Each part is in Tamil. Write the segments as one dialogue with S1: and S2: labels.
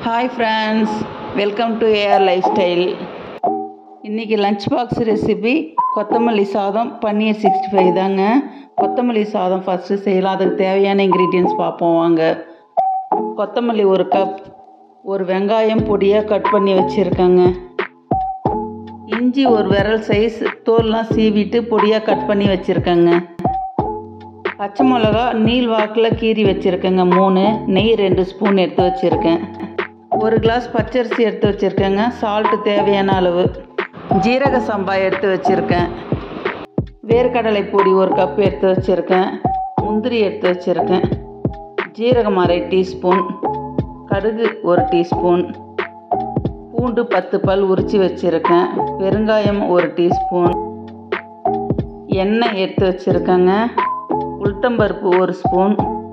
S1: hi friends welcome to A R ஸ்டைல் இன்றைக்கி லஞ்ச் பாக்ஸ் ரெசிபி கொத்தமல்லி சாதம் பன்னீர் சிக்ஸ்டி ஃபைவ் தாங்க கொத்தமல்லி சாதம் ஃபஸ்ட்டு செய்யலாம் அதுக்கு தேவையான இன்க்ரீடியன்ஸ் பார்ப்போம் வாங்க கொத்தமல்லி ஒரு கப் ஒரு வெங்காயம் பொடியாக கட் பண்ணி வச்சுருக்கேங்க இஞ்சி ஒரு விரல் சைஸ் தோல்லாம் சீவிட்டு பொடியாக கட் பண்ணி வச்சுருக்கேங்க பச்சை மிளகா நீள் வாக்கில் கீறி வச்சுருக்கேங்க மூணு நெய் ரெண்டு ஸ்பூன் எடுத்து வச்சுருக்கேன் ஒரு கிளாஸ் பச்சரிசி எடுத்து வச்சுருக்கேங்க சால்ட்டு தேவையான அளவு ஜீரக சம்பா எடுத்து வச்சுருக்கேன் வேர்க்கடலை பொடி ஒரு கப் எடுத்து வச்சுருக்கேன் முந்திரி எடுத்து வச்சுருக்கேன் ஜீரகம் அரை டீஸ்பூன் கடுகு ஒரு டீஸ்பூன் பூண்டு பத்து பல் உரித்து வச்சுருக்கேன் பெருங்காயம் ஒரு டீஸ்பூன் எண்ணெய் எடுத்து வச்சுருக்கேங்க உளுத்தம்பருப்பு ஒரு ஸ்பூன்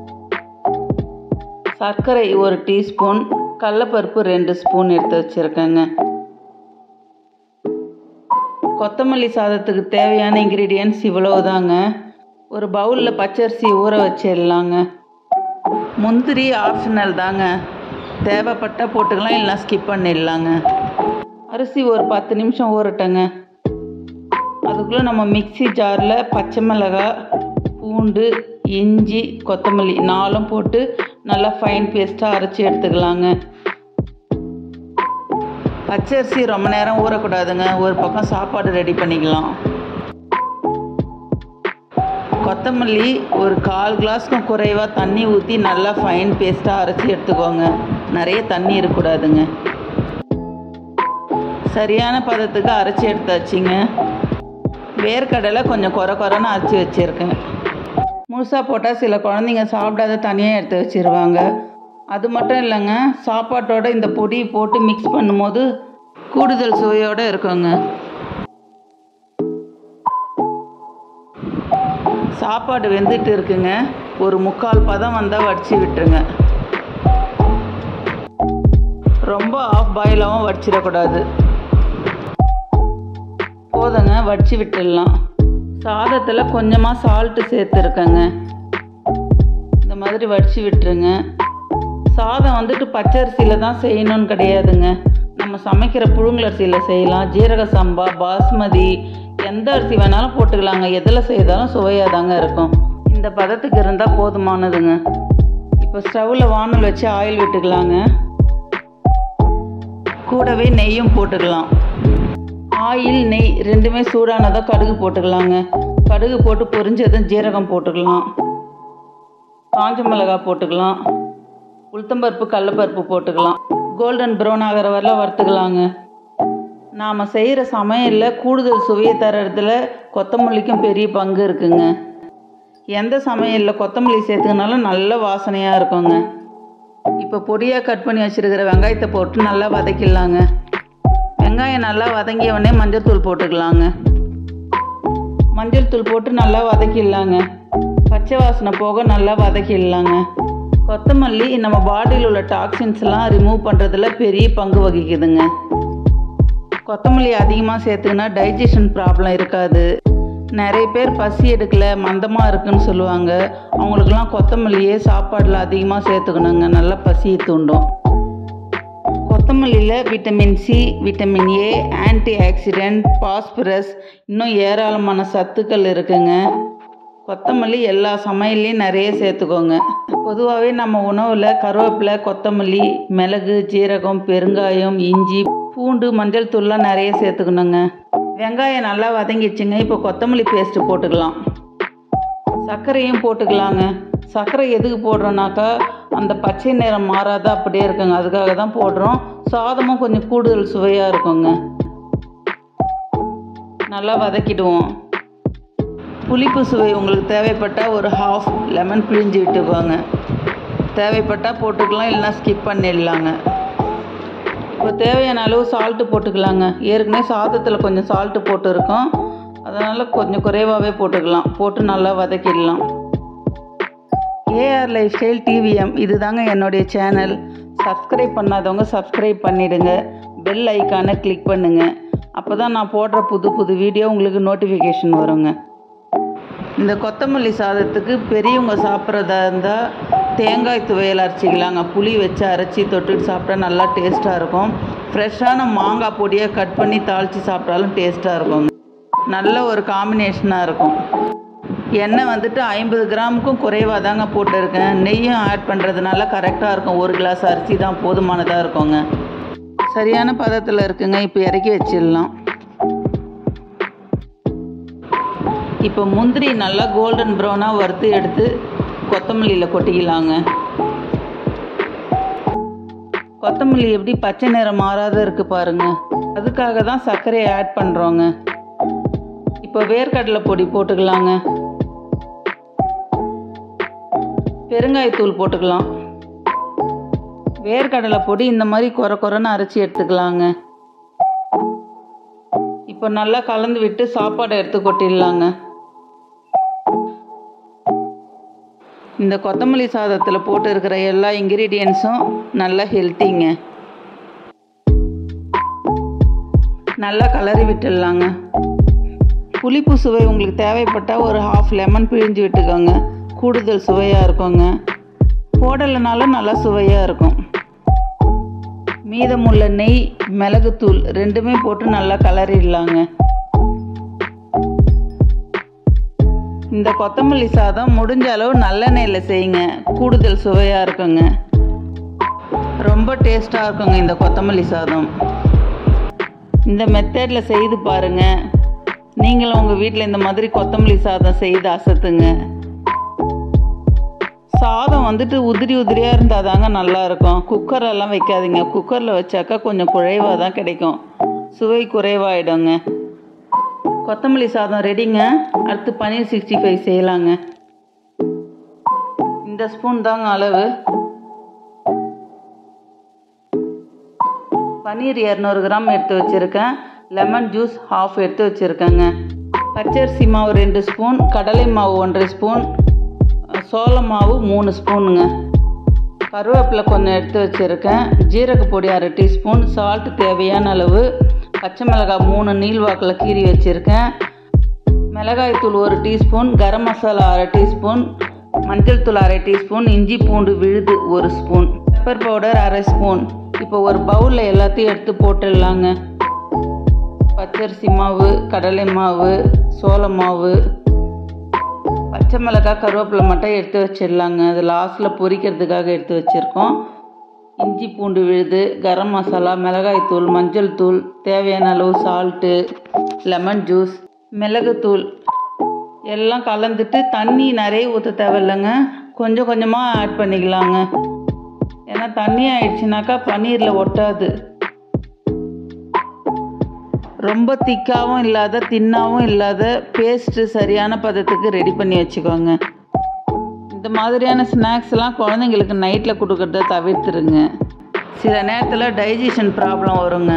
S1: சர்க்கரை ஒரு டீஸ்பூன் கடலப்பருப்பு ரெண்டு ஸ்பூன் எடுத்து வச்சுருக்கேங்க கொத்தமல்லி சாதத்துக்கு தேவையான இன்க்ரீடியன்ஸ் இவ்வளவுதாங்க ஒரு பவுலில் பச்சரிசி ஊற வச்சிடலாங்க முந்திரி ஆப்ஷனல் தாங்க தேவைப்பட்டால் போட்டுக்கலாம் இல்லைனா ஸ்கிப் பண்ணிடலாங்க அரிசி ஒரு பத்து நிமிஷம் ஊறட்டங்க அதுக்குள்ளே நம்ம மிக்சி ஜாரில் பச்சை மிளகாய் பூண்டு இஞ்சி கொத்தமல்லி நாலும் போட்டு நல்லா ஃபைன் பேஸ்ட்டாக அரைச்சி எடுத்துக்கலாங்க பச்சரிசி ரொம்ப நேரம் ஊறக்கூடாதுங்க ஒரு பக்கம் சாப்பாடு ரெடி பண்ணிக்கலாம் கொத்தமல்லி ஒரு கால் கிளாஸ்க்கும் குறைவாக தண்ணி ஊற்றி நல்லா ஃபைன் பேஸ்ட்டாக அரைச்சி எடுத்துக்கோங்க நிறைய தண்ணி இருக்கக்கூடாதுங்க சரியான பதத்துக்கு அரைச்சி எடுத்தாச்சுங்க வேர்க்கடலை கொஞ்சம் குறை குறைன்னு அரைச்சி வச்சுருக்கேன் முழுசாக போட்டால் சில குழந்தைங்க சாப்பிடாத தனியாக எடுத்து வச்சுருவாங்க அது மட்டும் இல்லைங்க சாப்பாட்டோட இந்த பொடி போட்டு மிக்ஸ் பண்ணும்போது கூடுதல் சுவையோடு இருக்குங்க சாப்பாடு வெந்துட்டு இருக்குங்க ஒரு முக்கால் பதம் வந்தால் வடித்து விட்டுருங்க ரொம்ப ஆஃப் பாயிலாகவும் வடிச்சிடக்கூடாது போதுங்க வடித்து விட்டுடலாம் சாதத்தில் கொஞ்சமாக சால்ட்டு சேர்த்துருக்கேங்க இந்த மாதிரி வடித்து விட்டுருங்க சாதம் வந்துட்டு பச்சரிசியில் தான் செய்யணும்னு கிடையாதுங்க நம்ம சமைக்கிற புழுங்கலரிசியில் செய்யலாம் ஜீரக சம்பா பாஸ்மதி எந்த அரிசி வேணாலும் போட்டுக்கலாங்க எதில் செய்தாலும் சுவையாக தாங்க இருக்கும் இந்த பதத்துக்கு இருந்தால் போதுமானதுங்க இப்போ ஸ்டவ்வில் வானல் வச்சு ஆயில் விட்டுக்கலாங்க கூடவே நெய்யும் போட்டுக்கலாம் ஆயில் நெய் ரெண்டுமே சூடானதாக கடுகு போட்டுக்கலாங்க கடுகு போட்டு பொரிஞ்சதும் ஜீரகம் போட்டுக்கலாம் காஞ்ச மிளகாய் போட்டுக்கலாம் உளுத்தம்பருப்பு கடலப்பருப்பு போட்டுக்கலாம் கோல்டன் ப்ரௌன் ஆகிற வரல வறுத்துக்கலாங்க நாம் செய்கிற சமையலில் கூடுதல் சுவையை தர்றதுல கொத்தமல்லிக்கும் பெரிய பங்கு இருக்குங்க எந்த சமையலில் கொத்தமல்லி சேர்த்துக்கினாலும் நல்ல வாசனையாக இருக்குங்க இப்போ பொடியாக கட் பண்ணி வச்சுருக்கிற வெங்காயத்தை போட்டு நல்லா வதக்கிடலாங்க வெங்காயம் நல்லா வதங்கிய உடனே மஞ்சள் தூள் போட்டுக்கலாங்க மஞ்சள் தூள் போட்டு நல்லா வதக்கிடலாங்க பச்சை வாசனை போக நல்லா வதக்கிடலாங்க கொத்தமல்லி நம்ம பாடியில் உள்ள டாக்ஸின்ஸ்லாம் ரிமூவ் பண்ணுறதுல பெரிய பங்கு வகிக்குதுங்க கொத்தமல்லி அதிகமாக சேர்த்துக்கினா டைஜஷன் ப்ராப்ளம் இருக்காது நிறைய பேர் பசி எடுக்கல மந்தமாக இருக்குன்னு சொல்லுவாங்க அவங்களுக்கெல்லாம் கொத்தமல்லியே சாப்பாடில் அதிகமாக சேர்த்துக்கணுங்க நல்லா பசியை தூண்டும் கொத்தமல்லியில் vitamin C vitamin A antioxidant phosphorus இன்னும் ஏராளமான சத்துக்கள் இருக்குங்க கொத்தமல்லி எல்லா சமையல்லையும் நிறைய சேர்த்துக்கோங்க பொதுவாகவே நம்ம உணவில் கருவேப்பிலை கொத்தமல்லி மிளகு ஜீரகம் பெருங்காயம் இஞ்சி பூண்டு மஞ்சள் தூள்லாம் நிறைய சேர்த்துக்கணுங்க வெங்காயம் நல்லா வதங்கிடுச்சுங்க இப்போ கொத்தமல்லி பேஸ்ட்டு போட்டுக்கலாம் சர்க்கரையும் போட்டுக்கலாங்க சர்க்கரை எதுக்கு போடுறோன்னாக்கா அந்த பச்சை நிறம் மாறாத அப்படியே இருக்குங்க அதுக்காக தான் போடுறோம் சாதமும் கொஞ்சம் கூடுதல் சுவையாக இருக்குங்க நல்லா வதக்கிடுவோம் புளிப்பு சுவை உங்களுக்கு தேவைப்பட்டால் ஒரு ஹாஃப் லெமன் பிழிஞ்சு விட்டுக்கோங்க தேவைப்பட்டால் போட்டுக்கலாம் இல்லைனா ஸ்கிப் பண்ணிடலாங்க இப்போ தேவையான அளவு சால்ட்டு போட்டுக்கலாங்க ஏற்கனவே சாதத்தில் கொஞ்சம் சால்ட்டு போட்டுருக்கோம் அதனால் கொஞ்சம் குறைவாகவே போட்டுக்கலாம் போட்டு நல்லா வதக்கிடலாம் AR R style TVM V தாங்க என்னுடைய சேனல் சப்ஸ்கிரைப் பண்ணாதவங்க சப்ஸ்கிரைப் பண்ணிவிடுங்க பெல் ஐக்கானை கிளிக் பண்ணுங்கள் அப்போ தான் நான் போடுற புது புது வீடியோ உங்களுக்கு நோட்டிஃபிகேஷன் வருங்க இந்த கொத்தமல்லி சாதத்துக்கு பெரியவங்க சாப்பிட்றதா இருந்தால் தேங்காய் துவையல் அரைச்சிக்கலாங்க புளி வச்சு அரைச்சி தொட்டுட்டு சாப்பிட்டா நல்லா டேஸ்ட்டாக இருக்கும் ஃப்ரெஷ்ஷான மாங்காய் பொடியை கட் பண்ணி தாளித்து சாப்பிட்டாலும் டேஸ்ட்டாக இருக்குங்க நல்ல ஒரு காம்பினேஷனாக இருக்கும் எண்ணெய் வந்துட்டு ஐம்பது கிராமுக்கும் குறைவாக தாங்க போட்டிருக்கேன் நெய்யும் ஆட் பண்ணுறதுனால கரெக்டாக இருக்கும் ஒரு கிளாஸ் அரிசி தான் போதுமானதாக இருக்குங்க சரியான பதத்தில் இருக்குங்க இப்போ இறக்கி வச்சிடலாம் இப்போ முந்திரி நல்லா கோல்டன் ப்ரௌனாக வறுத்து எடுத்து கொத்தமல்லியில் கொட்டிக்கலாங்க கொத்தமல்லி எப்படி பச்சை நிறம் மாறாத இருக்கு பாருங்க அதுக்காக தான் சர்க்கரையை ஆட் பண்ணுறோங்க இப்போ வேர்க்கடலை பொடி போட்டுக்கலாங்க பெருங்காயத்தூள் போட்டுக்கலாம் வேர்க்கடலை பொடி இந்த மாதிரி குறை குறைன்னு அரைச்சி எடுத்துக்கலாங்க இப்போ நல்லா கலந்து விட்டு சாப்பாடை எடுத்து கொட்டிடலாங்க இந்த கொத்தமல்லி சாதத்தில் போட்டு இருக்கிற எல்லா இன்க்ரீடியன்ஸும் நல்லா ஹெல்த்திங்க நல்லா கலரி விட்டுடலாங்க புளிப்பு சுவை உங்களுக்கு தேவைப்பட்டால் ஒரு ஹாஃப் லெமன் பிழிஞ்சு விட்டுக்கோங்க கூடுதல் சுவையாக இருக்குங்க போடலைனாலும் நல்லா சுவையாக இருக்கும் மீதமுள்ள நெய் மிளகுத்தூள் ரெண்டுமே போட்டு நல்லா கலரிடலாங்க இந்த கொத்தமல்லி சாதம் முடிஞ்ச அளவு நல்லெண்ணெயில் செய்யுங்க கூடுதல் சுவையாக இருக்குங்க ரொம்ப டேஸ்ட்டாக இருக்குங்க இந்த கொத்தமல்லி சாதம் இந்த மெத்தடில் செய்து பாருங்கள் நீங்களும் உங்கள் வீட்டில் இந்த மாதிரி கொத்தமல்லி சாதம் செய்து அசத்துங்க சாதம் வந்துட்டு உதிரி உதிரியாக இருந்தால் தாங்க நல்லாயிருக்கும் குக்கரெல்லாம் வைக்காதீங்க குக்கரில் வச்சாக்கா கொஞ்சம் குறைவாக தான் கிடைக்கும் சுவை குறைவாயிடுங்க கொத்தமல்லி சாதம் ரெடிங்க அடுத்து பன்னீர் சிக்ஸ்டி ஃபைவ் செய்யலாங்க இந்த ஸ்பூன் தாங்க அளவு பன்னீர் இரநூறு கிராம் எடுத்து வச்சுருக்கேன் லெமன் ஜூஸ் ஹாஃப் எடுத்து வச்சுருக்கேங்க பச்சரிசி மாவு ரெண்டு ஸ்பூன் கடலை மாவு ஒன்றரை ஸ்பூன் சோள மாவு மூணு ஸ்பூனுங்க கருவேப்பிலை கொஞ்சம் எடுத்து வச்சுருக்கேன் ஜீரக பொடி அரை டீஸ்பூன் சால்ட் தேவையான அளவு பச்சை மிளகாய் மூணு நீள்வாக்கில் கீறி வச்சுருக்கேன் மிளகாய் தூள் ஒரு டீஸ்பூன் கரம் மசாலா அரை டீஸ்பூன் மஞ்சள் தூள் அரை டீஸ்பூன் இஞ்சி பூண்டு விழுது ஒரு ஸ்பூன் பெப்பர் பவுடர் அரை ஸ்பூன் இப்போ ஒரு பவுலில் எல்லாத்தையும் எடுத்து போட்டுடலாங்க பச்சரிசி மாவு கடலை மாவு சோள மாவு பச்சை மிளகாய் கருவேப்பிலை மட்டும் எடுத்து வச்சிடலாங்க அது லாஸ்ட்டில் பொரிக்கிறதுக்காக எடுத்து வச்சுருக்கோம் இஞ்சி பூண்டு விழுது கரம் மசாலா மிளகாய் தூள் மஞ்சள் தூள் தேவையான அளவு சால்ட்டு லெமன் ஜூஸ் மிளகுத்தூள் எல்லாம் கலந்துட்டு தண்ணி நிறைய ஊற்ற தேவையில்லைங்க கொஞ்சம் கொஞ்சமாக ஆட் பண்ணிக்கலாங்க ஏன்னா தண்ணி ஆயிடுச்சுனாக்கா பன்னீரில் ஒட்டாது ரொம்ப திக்காகவும் இல்லாத தின்னாகவும் இல்லாத பேஸ்ட்டு சரியான பதத்துக்கு ரெடி பண்ணி வச்சுக்கோங்க இந்த மாதிரியான ஸ்நாக்ஸ்லாம் குழந்தைங்களுக்கு நைட்டில் கொடுக்கறத தவிர்த்துருங்க சில நேரத்தில் டைஜஷன் ப்ராப்ளம் வருங்க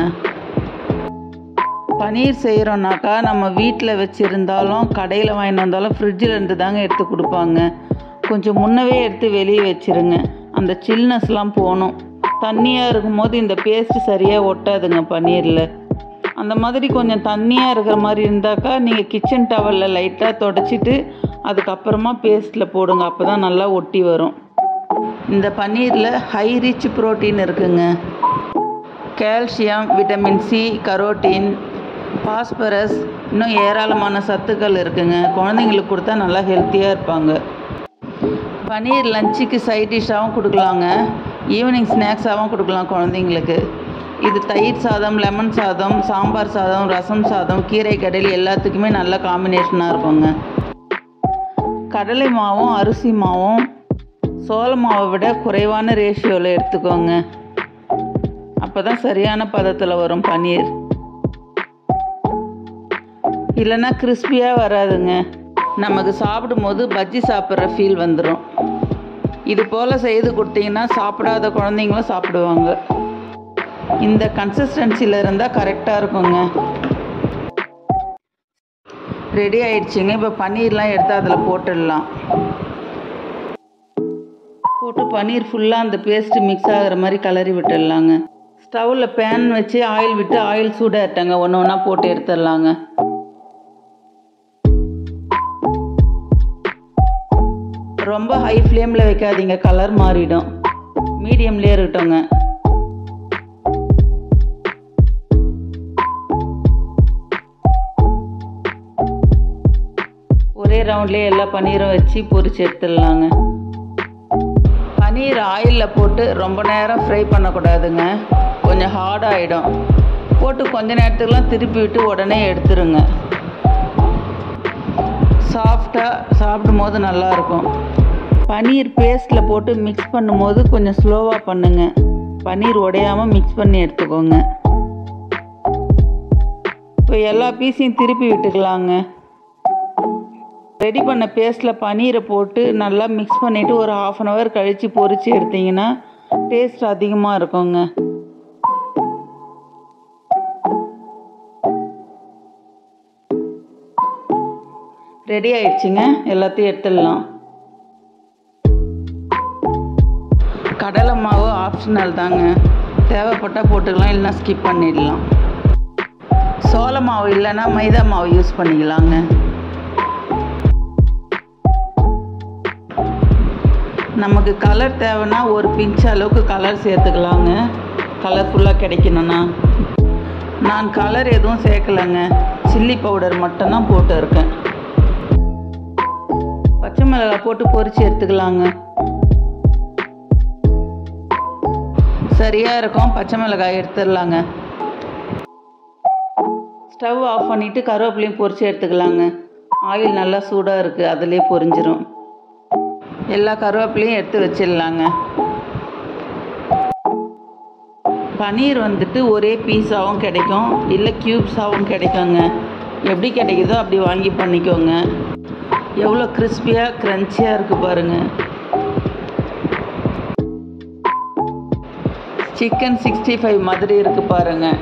S1: பன்னீர் செய்கிறோன்னாக்கா நம்ம வீட்டில் வச்சுருந்தாலும் கடையில் வாங்கிட்டு வந்தாலும் ஃப்ரிட்ஜில் இருந்து தாங்க எடுத்து கொடுப்பாங்க கொஞ்சம் முன்னவே எடுத்து வெளியே வச்சுருங்க அந்த சில்னஸ்லாம் போகணும் தண்ணியாக இருக்கும்போது இந்த பேஸ்ட்டு சரியாக ஒட்டாதுங்க பன்னீரில் அந்த மாதிரி கொஞ்சம் தண்ணியாக இருக்கிற மாதிரி இருந்தாக்கா நீங்கள் கிச்சன் டவலில் லைட்டாக தொடச்சிட்டு அதுக்கப்புறமா பேஸ்ட்டில் போடுங்க அப்போ தான் நல்லா ஒட்டி வரும் இந்த பன்னீரில் ஹை ரிச் ப்ரோட்டீன் இருக்குங்க calcium vitamin C carotene phosphorus இன்னும் ஏராளமான சத்துக்கள் இருக்குங்க குழந்தைங்களுக்கு கொடுத்தா நல்லா ஹெல்த்தியாக இருப்பாங்க பன்னீர் லஞ்சுக்கு சைட் டிஷ்ஷாகவும் கொடுக்கலாங்க ஈவினிங் ஸ்நாக்ஸாகவும் கொடுக்கலாம் குழந்தைங்களுக்கு இது தயிர் சாதம் லெமன் சாதம் சாம்பார் சாதம் ரசம் சாதம் கீரை கடல் எல்லாத்துக்குமே நல்ல காம்பினேஷனாக இருக்குங்க கடலை மாவும் அரிசி மாவும் சோள மாவை விட குறைவான ரேஷியோவில் எடுத்துக்கோங்க அப்போ தான் சரியான பதத்தில் வரும் பன்னீர் இல்லைன்னா கிறிஸ்பியாக வராதுங்க நமக்கு சாப்பிடும்போது பஜ்ஜி சாப்பிட்ற ஃபீல் வந்துடும் இது போல் செய்து கொடுத்தீங்கன்னா சாப்பிடாத குழந்தைங்களும் சாப்பிடுவாங்க இந்த கன்சிஸ்டன்சியில் இருந்தால் கரெக்டாக இருக்குங்க ரெடி ஆயிடுச்சுங்க இப்போ பன்னீர்லாம் எடுத்து அதில் போட்டுடலாம் போட்டு பன்னீர் ஃபுல்லாக அந்த பேஸ்ட்டு மிக்ஸ் ஆகிற மாதிரி கலரி விட்டுடலாங்க ஸ்டவ்வில் பேன் வச்சு ஆயில் விட்டு ஆயில் சூடாகிட்டாங்க ஒன்று ஒன்றா போட்டு எடுத்துடலாங்க ரொம்ப ஹை ஃப்ளேமில் வைக்காதீங்க கலர் மாறிடும் மீடியம்லேயே இருக்கட்டும்ங்க ஒரே ரவுண்ட்லேயே எல்லா பன்னீரும் வச்சு பொரிச்சு எடுத்துடலாங்க பன்னீர் ஆயிலில் போட்டு ரொம்ப நேரம் ஃப்ரை பண்ணக்கூடாதுங்க கொஞ்சம் ஹார்ட் ஆகிடும் போட்டு கொஞ்ச நேரத்துக்குலாம் திருப்பி விட்டு உடனே எடுத்துருங்க சாஃப்டாக சாப்பிடும் போது நல்லாயிருக்கும் பன்னீர் பேஸ்ட்டில் போட்டு மிக்ஸ் பண்ணும்போது கொஞ்சம் ஸ்லோவாக பண்ணுங்க பன்னீர் உடையாமல் மிக்ஸ் பண்ணி எடுத்துக்கோங்க இப்போ எல்லா பீஸையும் திருப்பி விட்டுக்கலாங்க ரெடி பண்ண பேஸ்ட்டில் பன்னீரை போட்டு நல்லா மிக்ஸ் பண்ணிவிட்டு ஒரு ஹாஃப் அன் ஹவர் கழித்து பொரித்து எடுத்திங்கன்னா டேஸ்ட் அதிகமாக இருக்குங்க ரெடி ஆயிடுச்சுங்க எல்லாத்தையும் எடுத்துடலாம் கடலை மாவு ஆப்ஷனல் தாங்க தேவைப்பட்டால் போட்டுக்கலாம் இல்லைன்னா ஸ்கிப் பண்ணிடலாம் சோள மாவு இல்லைன்னா மைதா மாவு யூஸ் பண்ணிக்கலாங்க நமக்கு கலர் தேவைன்னா ஒரு பிஞ்ச் அளவுக்கு கலர் சேர்த்துக்கலாங்க கலர்ஃபுல்லாக கிடைக்கணும்னா நான் கலர் எதுவும் சேர்க்கலைங்க சில்லி பவுடர் மட்டும்தான் போட்டு இருக்கேன் பச்சை மிளகாய் போட்டு பொரிச்சு எடுத்துக்கலாங்க சரியாக இருக்கும் பச்சை மிளகாய் எடுத்துடலாங்க ஸ்டவ் ஆஃப் பண்ணிவிட்டு கருவேப்பிலையும் பொரிச்சு எடுத்துக்கலாங்க ஆயில் நல்லா சூடாக இருக்குது அதிலே பொரிஞ்சிரும் எல்லா கருவேப்பிலையும் எடுத்து வச்சிடலாங்க பன்னீர் வந்துட்டு ஒரே பீஸாகவும் கிடைக்கும் இல்லை க்யூப்ஸாகவும் கிடைக்குங்க எப்படி கிடைக்குதோ அப்படி வாங்கி பண்ணிக்கோங்க எவ்வளோ கிறிஸ்பியாக க்ரன்ச்சியாக இருக்குது பாருங்கள் சிக்கன் சிக்ஸ்டி ஃபைவ் மாதிரி இருக்குது பாருங்கள்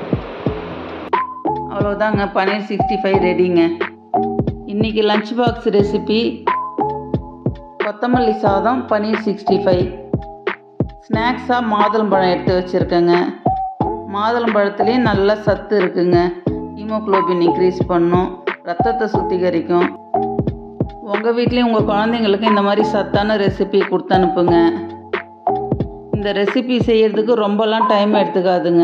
S1: அவ்வளோதாங்க பன்னீர் சிக்ஸ்டி ஃபைவ் ரெடிங்க இன்றைக்கி லஞ்ச் பாக்ஸ் ரெசிபி கொத்தமல்லி சாதம் பன்னீர் சிக்ஸ்டி ஃபைவ் ஸ்நாக்ஸாக மாதுளம்பழம் எடுத்து வச்சுருக்கேங்க மாதுளம்பழத்துலேயும் நல்ல சத்து இருக்குங்க ஹீமோக்ளோபின் இன்க்ரீஸ் பண்ணும் ரத்தத்தை சுத்திகரிக்கும் உங்கள் வீட்லேயும் உங்கள் குழந்தைங்களுக்கு இந்த மாதிரி சத்தான ரெசிபி கொடுத்து அனுப்புங்க இந்த ரெசிபி செய்யறதுக்கு ரொம்பலாம் டைம் எடுத்துக்காதுங்க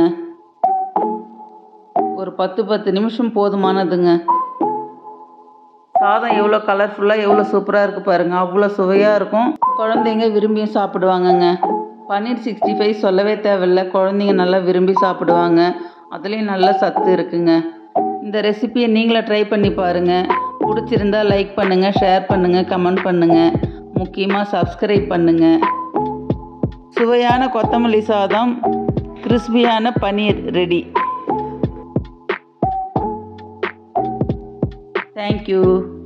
S1: ஒரு பத்து பத்து நிமிஷம் போதுமானதுங்க சாதம் எவ்வளோ கலர்ஃபுல்லாக எவ்வளோ சூப்பராக இருக்குது பாருங்கள் அவ்வளோ சுவையாக இருக்கும் குழந்தைங்க விரும்பியும் சாப்பிடுவாங்கங்க பன்னீர் சிக்ஸ்டி ஃபைவ் சொல்லவே தேவையில்ல குழந்தைங்க நல்லா விரும்பி சாப்பிடுவாங்க அதுலேயும் நல்ல சத்து இருக்குங்க இந்த ரெசிபியை நீங்களே ட்ரை பண்ணி பாருங்கள் பிடிச்சிருந்தா லைக் பண்ணுங்கள் ஷேர் பண்ணுங்கள் கமெண்ட் பண்ணுங்கள் முக்கியமாக சப்ஸ்கிரைப் பண்ணுங்கள் சுவையான கொத்தமல்லி சாதம் கிறிஸ்பியான பன்னீர் ரெடி தேங்க்யூ